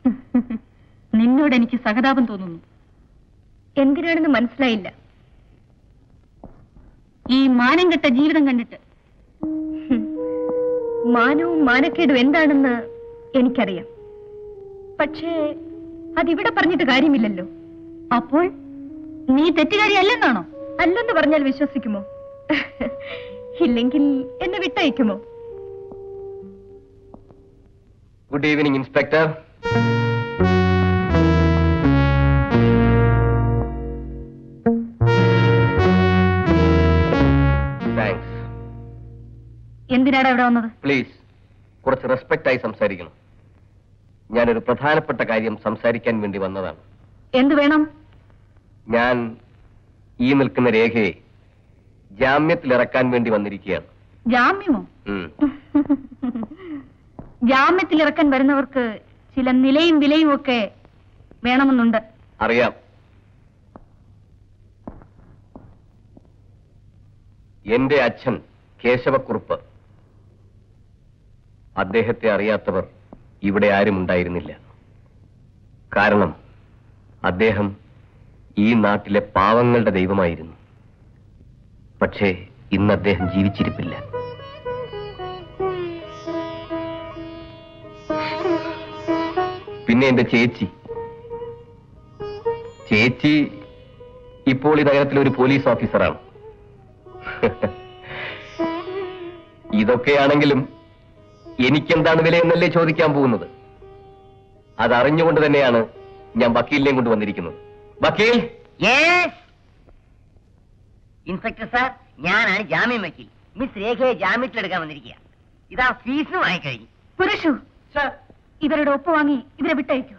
നിന്നോട് എനിക്ക് സഹതാപം തോന്നുന്നു എന്തിനാണെന്ന് മനസ്സിലായില്ല ഈ മാനം കെട്ട ജീവിതം കണ്ടിട്ട് ഹും. മാനവും മാനക്കേടും എന്താണെന്ന് എനിക്കറിയാം പക്ഷേ അതിവിടെ പറഞ്ഞിട്ട് കാര്യമില്ലല്ലോ അപ്പോൾ നീ തെറ്റുകാരിയല്ലെന്നാണോ അല്ലെന്ന് പറഞ്ഞാൽ വിശ്വസിക്കുമോ ഇല്ലെങ്കിൽ എന്നെ വിട്ടയക്കുമോ ഗുഡ് ഈവനിങ് ഇൻസ്പെക്ടർ താങ്ക്സ് എന്തിനാടാ ഇവിടെ വന്നത് പ്ലീസ് കുറച്ച് റെസ്പെക്റ്റ് ആയി സംസാരിക്കണം ഞാനൊരു പ്രധാനപ്പെട്ട കാര്യം സംസാരിക്കാൻ വേണ്ടി വന്നതാണ് എന്തു വേണം ഞാൻ ഈ നിൽക്കുന്ന രേഖയെ ജാമ്യത്തിലിറക്കാൻ വേണ്ടി വന്നിരിക്കുകയാണ് ജാമ്യമോ ഉം. ജാമ്യത്തിൽ ഇറക്കാൻ വരുന്നവർക്ക് ചില നിലയും വിലയും ഒക്കെ വേണമെന്നുണ്ട് അറിയാം എന്റെ അച്ഛൻ കേശവക്കുറുപ്പ് അദ്ദേഹത്തെ അറിയാത്തവർ ഇവിടെ ആരും ഉണ്ടായിരുന്നില്ല കാരണം അദ്ദേഹം ഈ നാട്ടിലെ പാവങ്ങളുടെ ദൈവമായിരുന്നു പക്ഷേ ഇന്ന് അദ്ദേഹം ജീവിച്ചിരിപ്പില്ല പിന്നെ എന്റെ ചേച്ചി ചേച്ചി ഇപ്പോൾ ഈ നഗരത്തിലെ ഒരു പോലീസ് ഓഫീസറാണ് ഇതൊക്കെയാണെങ്കിലും എനിക്കെന്താണ് വില എന്നല്ലേ ചോദിക്കാൻ പോകുന്നത് അതറിഞ്ഞുകൊണ്ട് തന്നെയാണ് ഞാൻ വക്കീലിനെയും കൊണ്ട് വന്നിരിക്കുന്നത് വക്കീൽ യെസ് ഇൻസ്പെക്ടർ സാർ ഞാനാണ് ജാമ്യം വക്കീൽ മിസ് രേഖയെ ജാമ്യത്തിലെടുക്കാൻ വന്നിരിക്കുക ഇതാ ഫീസ് വാങ്ങിക്കഴിഞ്ഞു പുരുഷു ഇവരുടെ ഒപ്പ് വാങ്ങി ഇവരെ വിട്ടയക്കൂ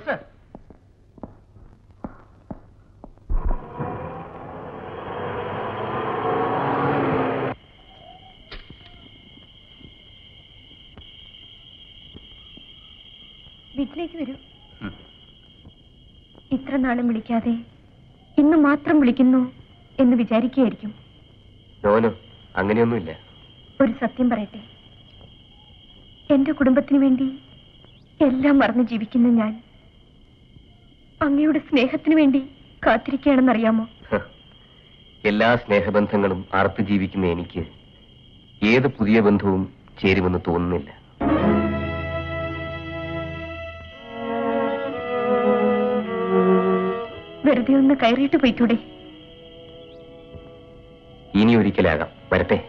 വീട്ടിലേക്ക് വരൂ ഉം. ഇത്ര നാളും വിളിക്കാതെ ഇന്ന് മാത്രം വിളിക്കുന്നു എന്ന് വിചാരിക്കുകയായിരിക്കും നോനു അങ്ങനെയൊന്നുമില്ല ഒരു സത്യം പറയട്ടെ എന്റെ കുടുംബത്തിന് വേണ്ടി എല്ലാം മറന്ന് ജീവിക്കുന്ന ഞാൻ അങ്ങയുടെ സ്നേഹത്തിന് വേണ്ടി കാത്തിരിക്കുകയാണെന്നറിയാമോ ഹ. എല്ലാ സ്നേഹബന്ധങ്ങളും അറുത്ത് ജീവിക്കുന്ന എനിക്ക് ഏത് പുതിയ ബന്ധവും ചേരുമെന്ന് തോന്നുന്നില്ല വെറുതെ ഒന്ന് കയറിയിട്ട് പോയിക്കൂടെ ഇനി ഒരിക്കലാകാം വരട്ടെ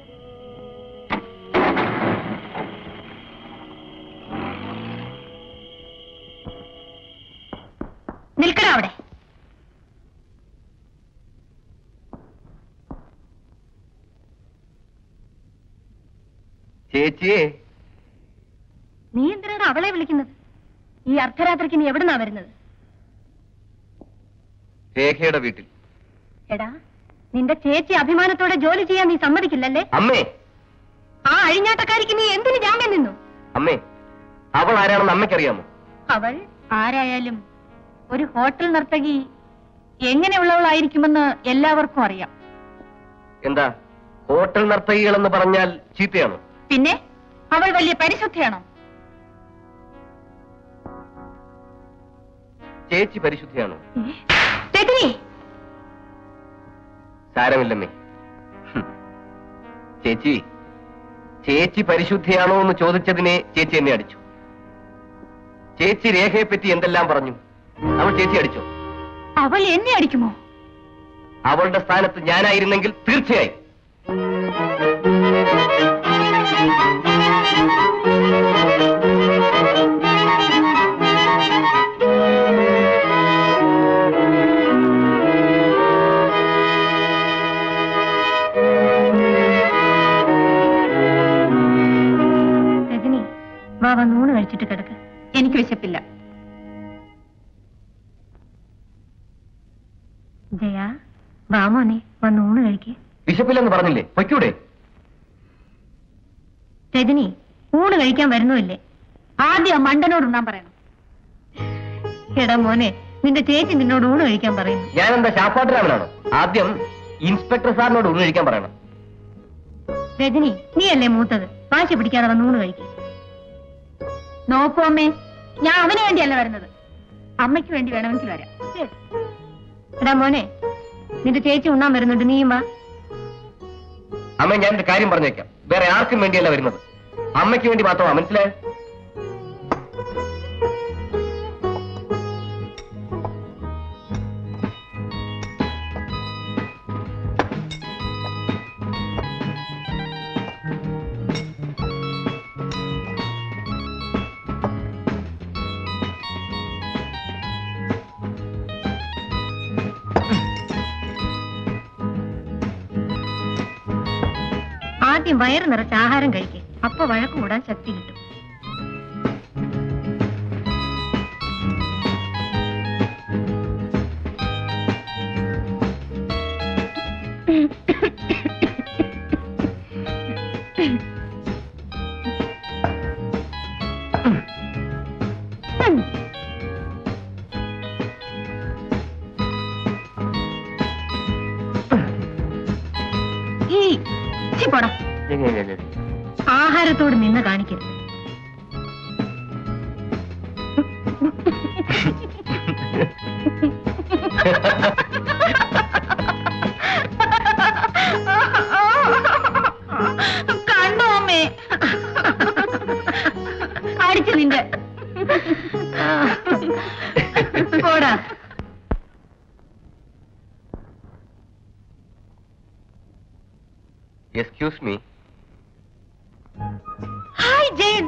നിൽക്കണ അവിടെ ചേച്ചിയെ നീ എന്തിനാണ് അവളെ വിളിക്കുന്നത് ഈ അർദ്ധരാത്രിക്ക് നീ എവിടുന്നാ വരുന്നത് രേഖയുടെ വീട്ടിൽ എടാ നിന്റെ ചേച്ചി അഭിമാനത്തോടെ ജോലി ചെയ്യാൻ നീ സമ്മതിക്കില്ലല്ലേ അമ്മേ ആ അഴിഞ്ഞാട്ടക്കാരിക്ക് നീ എന്തിന് ജാമ്യം നിന്നു അമ്മേ അവൾ ആരാണെന്ന് അമ്മയ്ക്കറിയാമോ അവൾ ആരായാലും ഒരു ഹോട്ടൽ നർത്തകി എങ്ങനെയുള്ളവളായിരിക്കുമെന്ന് എല്ലാവർക്കും അറിയാം എന്താ ഹോട്ടൽ നർത്തകികളെന്ന് പറഞ്ഞാൽ ചീത്തയാണോ പിന്നെ അവൾ വലിയ പരിശുദ്ധയാണോ ചേച്ചി പരിശുദ്ധിയാണോ രജനി സാരമില്ലമ്മേ ഹും. ചേച്ചി ചേച്ചി പരിശുദ്ധിയാണോ എന്ന് ചോദിച്ചതിനെ ചേച്ചി എന്നെ അടിച്ചു ചേച്ചി രേഖയെ പറ്റി എന്തെല്ലാം പറഞ്ഞു അവൾ ചേച്ചി അടിച്ചോ അവൾ എന്നെ അടിക്കുമോ അവളുടെ സ്ഥാനത്ത് ഞാനായിരുന്നെങ്കിൽ തീർച്ചയായും രജനി വാ വാ നൂണ് കഴിച്ചിട്ട് കിടക്ക് എനിക്ക് വിശപ്പില്ല ജയ വാ മോനെ വാ നൂണ് കഴിക്ക് വിശപ്പില്ലെന്ന് പറഞ്ഞില്ലേ പൊയ്ക്കൂടെ രജനി ഊണ് കഴിക്കാൻ വരുന്നുമില്ലേ ആദ്യം ആ മണ്ടനോട് ഉണ്ണാൻ പറയണം എടാ മോനെ നിന്റെ ചേച്ചി നിന്നോട് ഊണ് കഴിക്കാൻ പറയുന്നു ഞാനെന്താ ശാസ്ത്രാമനാണോ ആദ്യം ഇൻസ്പെക്ടർ സാറിനോട് ഊണ് കഴിക്കാൻ പറയണം രജനി നീ അല്ലേ മൂത്തത് വാശി പിടിക്കാതെ വന്ന് ഊണ് കഴിക്കും നോക്കൂ അമ്മേ ഞാൻ അവന് വേണ്ടിയല്ല വരുന്നത് അമ്മയ്ക്ക് വേണ്ടി വേണമെങ്കിൽ വരാം എടാ മോനെ നിന്റെ ചേച്ചി ഉണ്ണാൻ വരുന്നുണ്ട് നീയും വാ അമ്മ ഞാൻ ഒരു കാര്യം പറഞ്ഞേക്കാം വേറെ ആർക്കും വേണ്ടിയല്ല വരുന്നത് അമ്മയ്ക്ക് വേണ്ടി മാത്രമാ മനസ്സിലായോ ആദ്യം വയറ് നിറച്ച് ആഹാരം കഴിക്കുക അപ്പൊ വഴക്ക് കൂടാൻ ശക്തി കിട്ടും ഈ ചി പോടാ ആഹാരത്തോട് നിന്ന് കാണിക്കരുത് കണ്ടോ അമ്മേ അടിച്ചു നിന്റെ പോടാ എക്സ്ക്യൂസ് മീ ഹായ് ജയൻ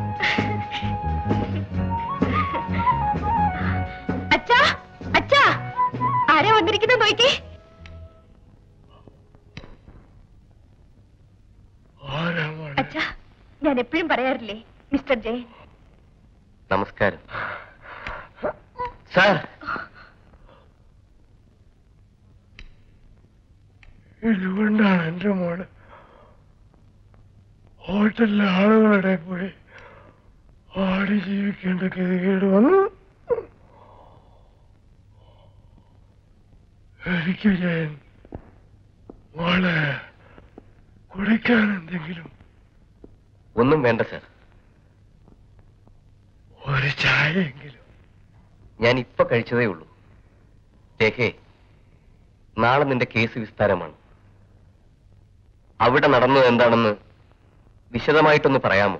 അച്ഛാ അച്ഛാ ആരാ വന്നിരിക്കുന്നത് നോക്കി അച്ഛാ ഞാൻ എപ്പോഴും പറയാറില്ലേ മിസ്റ്റർ ജയൻ നമസ്കാരം സാർ ഇതുകൊണ്ടാണ് എന്റെ മോള് ഹോട്ടലിലെ ആളുകളുടെ പോയി ആടി ജീവിക്കേണ്ട ഗതികേട് വന്നു എനിക്ക് ഞാൻ മോളെ കുടിക്കാൻ എന്തെങ്കിലും ഒന്നും വേണ്ട സാർ ഒരു ചായയെങ്കിലും ഞാൻ ഇപ്പൊ കഴിച്ചതേ ഉള്ളൂ രേഖേ നാളെ നിന്റെ കേസ് വിസ്താരമാണ് അവിടെ നടന്നത് എന്താണെന്ന് വിശദമായിട്ടൊന്ന് പറയാമോ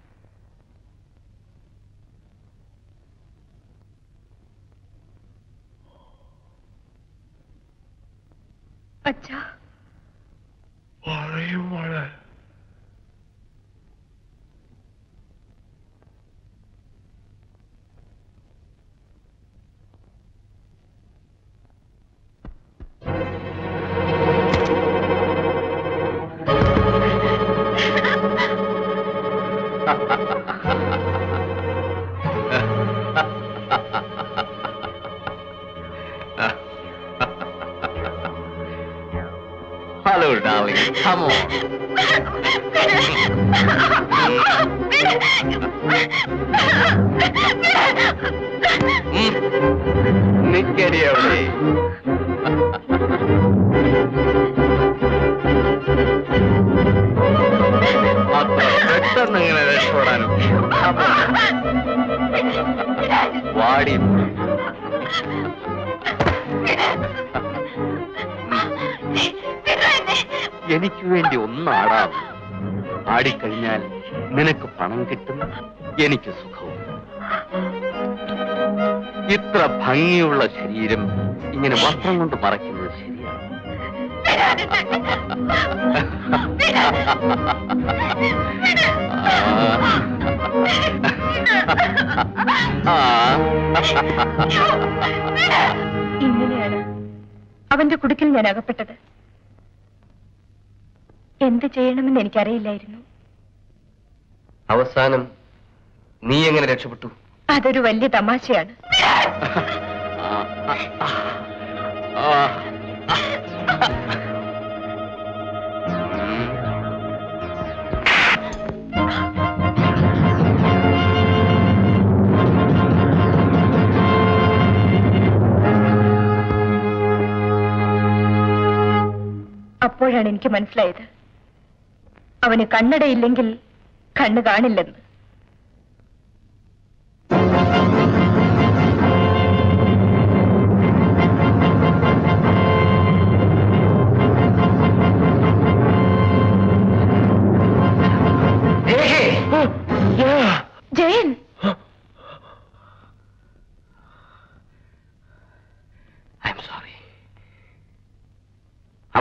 അച്ഛാ പറയും മോളെ ഹലോ ഡാർലിംഗ് come on. ഉം. നിക്കടി അവിടെ അത്ര പെട്ടെന്ന് ഇങ്ങനെ രക്ഷപ്പെടാനും വാടി എനിക്ക് വേണ്ടി ഒന്നാടാം ആടിക്കഴിഞ്ഞാൽ നിനക്ക് പണം കിട്ടും എനിക്ക് സുഖവും ഇത്ര ഭംഗിയുള്ള ശരീരം ഇങ്ങനെ വസ്ത്രം കൊണ്ട് മറയ്ക്കുന്നത് ശരിയാണ് ആ. ഇങ്ങനെയാണ് അവന്റെ കുടുക്കിൽ ഞാൻ അകപ്പെട്ടത് എന്ത് ചെയ്യണമെന്ന് എനിക്കറിയില്ലായിരുന്നു അവസാനം നീ എങ്ങനെ രക്ഷപ്പെട്ടു അതൊരു വലിയ തമാശയാണ് അപ്പോഴാണ് എനിക്ക് മനസ്സിലായത് അവന് കണ്ണടയില്ലെങ്കിൽ കണ്ണ് കാണില്ലെന്ന്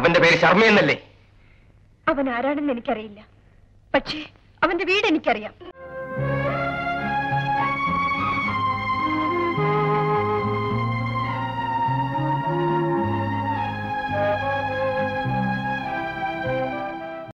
അവന്റെ പേര് ശർമ്മ എന്നല്ലേ അവൻ ആരാണെന്ന് എനിക്കറിയില്ല പക്ഷേ അവന്റെ വീട് എനിക്കറിയാം